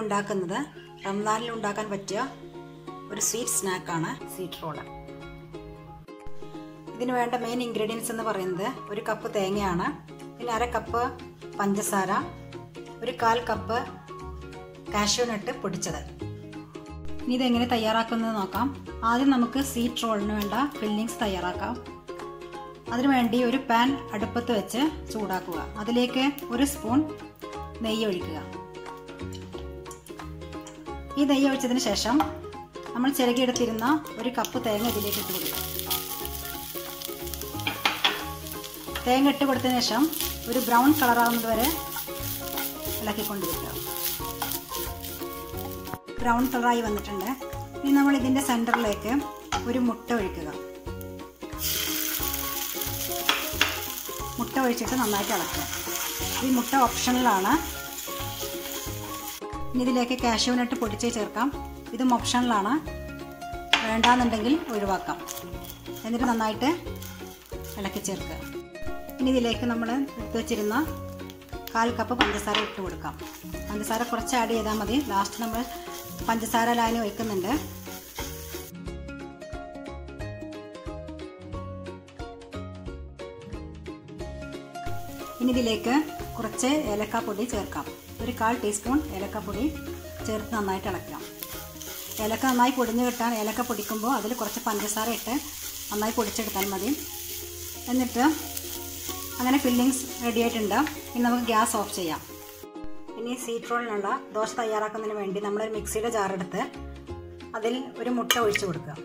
ഉണ്ടാക്കുന്നത് റംസാനിൽ ഉണ്ടാക്കാൻ പറ്റിയ ഒരു സ്വീറ്റ് സ്നാക്കാണ് സ്വീറ്റ് റോള് ഇതിന് വേണ്ട മെയിൻ ഇൻഗ്രീഡിയൻസ് എന്ന് പറയുന്നത് ഒരു കപ്പ് തേങ്ങയാണ് പിന്നെ അര കപ്പ് പഞ്ചസാര ഒരു കാൽ കപ്പ് കാഷ്യൂ നട്ട് പൊടിച്ചത് ഇനി ഇതെങ്ങനെ തയ്യാറാക്കുന്നത് നോക്കാം ആദ്യം നമുക്ക് സ്വീറ്റ് റോളിന് വേണ്ട ഫില്ലിങ്സ് തയ്യാറാക്കാം അതിനുവേണ്ടി ഒരു പാൻ അടുപ്പത്ത് വെച്ച് ചൂടാക്കുക അതിലേക്ക് ഒരു സ്പൂൺ നെയ്യ് ഒഴിക്കുക ഈ നെയ്യ് ഒഴിച്ചതിന് ശേഷം നമ്മൾ ചിരകിയെടുത്തിരുന്ന ഒരു കപ്പ് തേങ്ങ ഇതിലേക്ക് ഇട്ട് കൊടുക്കുക തേങ്ങ ഇട്ട് കൊടുത്തതിന് ശേഷം ഒരു ബ്രൗൺ കളറാകുന്നത് വരെ ഇളക്കിക്കൊണ്ടിരിക്കുക ബ്രൗൺ കളറായി വന്നിട്ടുണ്ട് ഇനി നമ്മൾ ഇതിൻ്റെ സെൻറ്ററിലേക്ക് ഒരു മുട്ട ഒഴിക്കുക മുട്ട ഒഴിച്ചിട്ട് നന്നായിട്ട് ഇളക്കുക ഈ മുട്ട ഓപ്ഷണലാണ് ഇനി ഇതിലേക്ക് കാഷ്യൂ നട്ട് പൊടിച്ച് ചേർക്കാം ഇതും ഓപ്ഷണലാണ് വേണ്ടാന്നുണ്ടെങ്കിൽ ഒഴിവാക്കാം എന്നിട്ട് നന്നായിട്ട് ഇളക്കി ചേർക്കുക ഇനി ഇതിലേക്ക് നമ്മൾ എടുത്ത് വെച്ചിരുന്ന കാൽ കപ്പ് പഞ്ചസാര ഇട്ട് കൊടുക്കാം പഞ്ചസാര കുറച്ച് ആഡ് ചെയ്താൽ മതി ലാസ്റ്റ് നമ്മൾ പഞ്ചസാര ലായനി ഒഴിക്കുന്നുണ്ട് ഇനി ഇതിലേക്ക് കുറച്ച് ഏലക്കാപ്പൊടി ചേർക്കാം ഒരു കാൽ ടീസ്പൂൺ ഏലക്കാപ്പൊടി ചേർത്ത് നന്നായിട്ട് ഇളക്കാം ഏലക്ക നന്നായി പൊടിഞ്ഞ് കിട്ടാൻ ഏലക്ക പൊടിക്കുമ്പോൾ അതിൽ കുറച്ച് പഞ്ചസാര ഇട്ട് നന്നായി പൊടിച്ചെടുത്താൽ മതി എന്നിട്ട് അങ്ങനെ ഫില്ലിങ്സ് റെഡി ആയിട്ടുണ്ട് ഇനി നമുക്ക് ഗ്യാസ് ഓഫ് ചെയ്യാം ഇനി സീറ്റ് റോളിനുള്ള ദോശ തയ്യാറാക്കുന്നതിന് വേണ്ടി നമ്മളൊരു മിക്സിയുടെ ജാറെടുത്ത് അതിൽ ഒരു മുട്ട ഒഴിച്ചു കൊടുക്കുക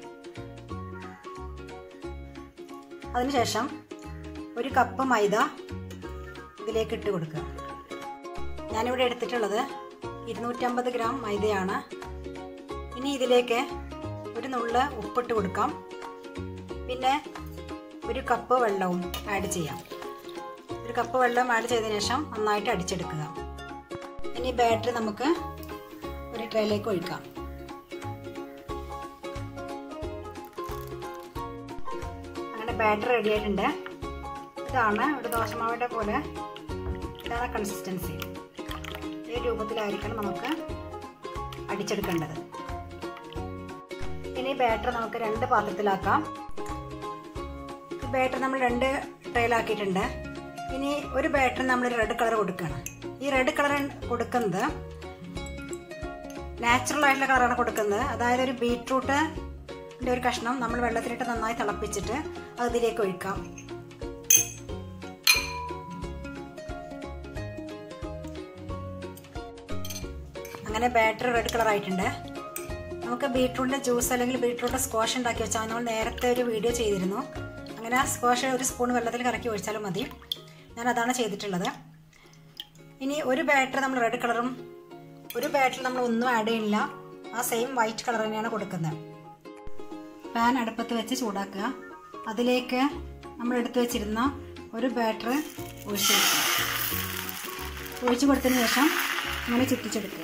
അതിനുശേഷം ഒരു കപ്പ് മൈദ ഇതിലേക്ക് ഇട്ട് കൊടുക്കുക ഞാനിവിടെ എടുത്തിട്ടുള്ളത് ഇരുന്നൂറ്റമ്പത് ഗ്രാം മൈദയാണ് ഇനി ഇതിലേക്ക് ഒരു നുള്ള് ഉപ്പിട്ട് കൊടുക്കാം പിന്നെ ഒരു കപ്പ് വെള്ളവും ആഡ് ചെയ്യാം ഒരു കപ്പ് വെള്ളം ആഡ് ചെയ്തതിനു ശേഷം നന്നായിട്ട് അടിച്ചെടുക്കുക ഇനി ബാറ്ററി നമുക്ക് ഒരു ട്രേയിലേക്ക് ഒഴിക്കാം അങ്ങനെ ബാറ്ററി റെഡി ആയിട്ടുണ്ട് ഇതാണ് ഒരു ദോശമാവിൻ്റെ പോലെ ഇതാണ് കൺസിസ്റ്റൻസി ഈ രൂപത്തിലായിരിക്കണം നമുക്ക് അടിച്ചെടുക്കേണ്ടത് ഇനി ബാറ്റർ നമുക്ക് രണ്ട് പാത്രത്തിലാക്കാം ഈ ബാറ്റർ നമ്മൾ രണ്ട് ട്രേയിലാക്കിയിട്ടുണ്ട് ഇനി ഒരു ബാറ്റർ നമ്മൾ റെഡ് കളർ കൊടുക്കുകയാണ് ഈ റെഡ് കളർ കൊടുക്കുന്നത് നാച്ചുറൽ ആയിട്ടുള്ള കളറാണ് കൊടുക്കുന്നത് അതായത് ഒരു ബീട്രൂട്ടിൻ്റെ ഒരു കഷ്ണം നമ്മൾ വെള്ളത്തിലിട്ട് നന്നായി തിളപ്പിച്ചിട്ട് അത് ഇതിലേക്ക് ഒഴിക്കാം അങ്ങനെ ബാറ്ററി റെഡ് കളർ ആയിട്ടുണ്ട് നമുക്ക് ബീട്രൂട്ടിൻ്റെ ജ്യൂസ് അല്ലെങ്കിൽ ബീട്രൂട്ട് സ്ക്വാഷ് ഉണ്ടാക്കി വെച്ചാൽ നമ്മൾ നേരത്തെ ഒരു വീഡിയോ ചെയ്തിരുന്നു അങ്ങനെ ആ സ്ക്വാഷ് ഒരു സ്പൂൺ വെള്ളത്തിൽ കറക്കി ഒഴിച്ചാലും മതി ഞാൻ അതാണ് ചെയ്തിട്ടുള്ളത് ഇനി ഒരു ബാറ്ററി നമ്മൾ റെഡ് കളറും ഒരു ബാറ്ററി നമ്മൾ ഒന്നും ആഡ് ചെയ്യില്ല ആ സെയിം വൈറ്റ് കളർ തന്നെയാണ് കൊടുക്കുന്നത് പാൻ അടുപ്പത്ത് വെച്ച് ചൂടാക്കുക അതിലേക്ക് നമ്മൾ എടുത്തു വെച്ചിരുന്ന ഒരു ബാറ്റർ ഒഴിച്ചു കൊടുക്കുക ഒഴിച്ചു കൊടുത്തതിന് ശേഷം ഇങ്ങനെ ചുറ്റിച്ചെടുക്കുക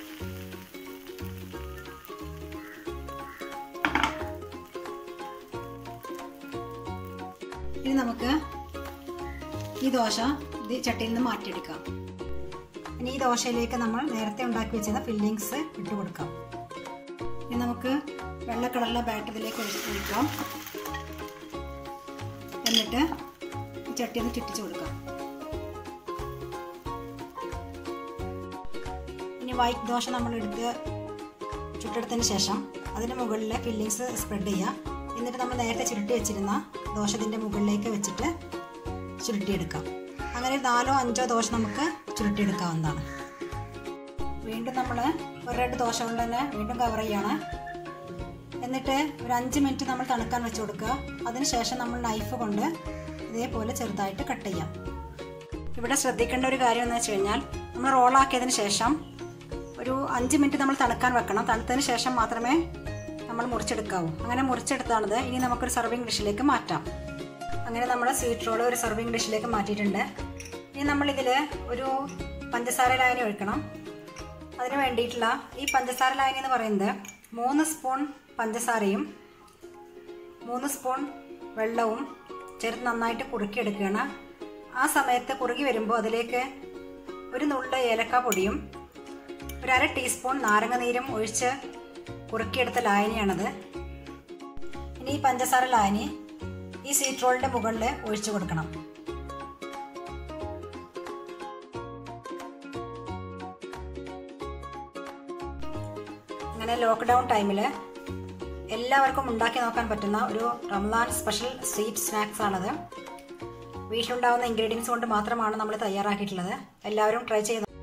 ഇനി നമുക്ക് ഈ ദോശ ഇത് ചട്ടിയിൽ നിന്ന് മാറ്റിയെടുക്കാം ഇനി ഈ ദോശയിലേക്ക് നമ്മൾ നേരത്തെ ഉണ്ടാക്കി വെച്ചത് ഫില്ലിങ്സ് ഇട്ട് കൊടുക്കാം ഇനി നമുക്ക് വെള്ള കളറിലെ ബാറ്ററിലേക്ക് ഒഴിക്കാം എന്നിട്ട് ഈ ചട്ടിയിൽ നിന്ന് ചുറ്റിച്ച് കൊടുക്കാം ഇനി വൈറ്റ് ദോശ നമ്മൾ എടുത്ത് ചുട്ടെടുത്തതിന് ശേഷം അതിന് മുകളിൽ ഫില്ലിങ്സ് സ്പ്രെഡ് ചെയ്യുക എന്നിട്ട് നമ്മൾ നേരത്തെ ചുരുട്ടി വെച്ചിരുന്ന ദോശ ഇതിൻ്റെ മുകളിലേക്ക് വെച്ചിട്ട് ചുരുട്ടിയെടുക്കാം അങ്ങനെ നാലോ അഞ്ചോ ദോശ നമുക്ക് ചുരുട്ടിയെടുക്കാവുന്നതാണ് വീണ്ടും നമ്മൾ ഒരു രണ്ട് ദോശ കൊണ്ട് തന്നെ വീണ്ടും കവർ ചെയ്യണം എന്നിട്ട് ഒരു അഞ്ച് മിനിറ്റ് നമ്മൾ തണുക്കാൻ വെച്ച് കൊടുക്കുക അതിനുശേഷം നമ്മൾ നൈഫ് കൊണ്ട് ഇതേപോലെ ചെറുതായിട്ട് കട്ട് ചെയ്യാം ഇവിടെ ശ്രദ്ധിക്കേണ്ട ഒരു കാര്യം എന്ന് വെച്ച് കഴിഞ്ഞാൽ നമ്മൾ റോളാക്കിയതിന് ശേഷം ഒരു അഞ്ച് മിനിറ്റ് നമ്മൾ തണുക്കാൻ വെക്കണം തണുത്തതിന് ശേഷം മാത്രമേ നമ്മൾ മുറിച്ചെടുക്കാവൂ അങ്ങനെ മുറിച്ചെടുത്താണത് ഇനി നമുക്കൊരു സർവിങ് ഡിഷിലേക്ക് മാറ്റാം അങ്ങനെ നമ്മൾ സ്വീറ്റ് റോൾ ഒരു സർവിങ് ഡിഷിലേക്ക് മാറ്റിയിട്ടുണ്ട് ഇനി നമ്മളിതിൽ ഒരു പഞ്ചസാര ലായനി ഒഴിക്കണം അതിന് വേണ്ടിയിട്ടുള്ള ഈ പഞ്ചസാര ലായനി എന്ന് പറയുന്നത് മൂന്ന് സ്പൂൺ പഞ്ചസാരയും മൂന്ന് സ്പൂൺ വെള്ളവും ചേർത്ത് നന്നായിട്ട് കുറുക്കിയെടുക്കുകയാണ് ആ സമയത്ത് കുറുകി വരുമ്പോൾ അതിലേക്ക് ഒരു നുള്ള ഏലക്ക പൊടിയും ഒരു അര ടീസ്പൂൺ നാരങ്ങ നീരും ഒഴിച്ച് കുറുക്കിയെടുത്ത ലായനിയാണത് ഇനി ഈ പഞ്ചസാര ലായനി ഈ സ്വീറ്റ് റോളിൻ്റെ മുകളിൽ ഒഴിച്ചു കൊടുക്കണം അങ്ങനെ ലോക്ക്ഡൗൺ ടൈമിൽ എല്ലാവർക്കും ഉണ്ടാക്കി നോക്കാൻ പറ്റുന്ന ഒരു റംസാൻ സ്പെഷ്യൽ സ്വീറ്റ് സ്നാക്സ് ആണത് വീട്ടിലുണ്ടാവുന്ന ഇൻഗ്രീഡിയൻസ് കൊണ്ട് മാത്രമാണ് നമ്മൾ തയ്യാറാക്കിയിട്ടുള്ളത് എല്ലാവരും ട്രൈ ചെയ്ത്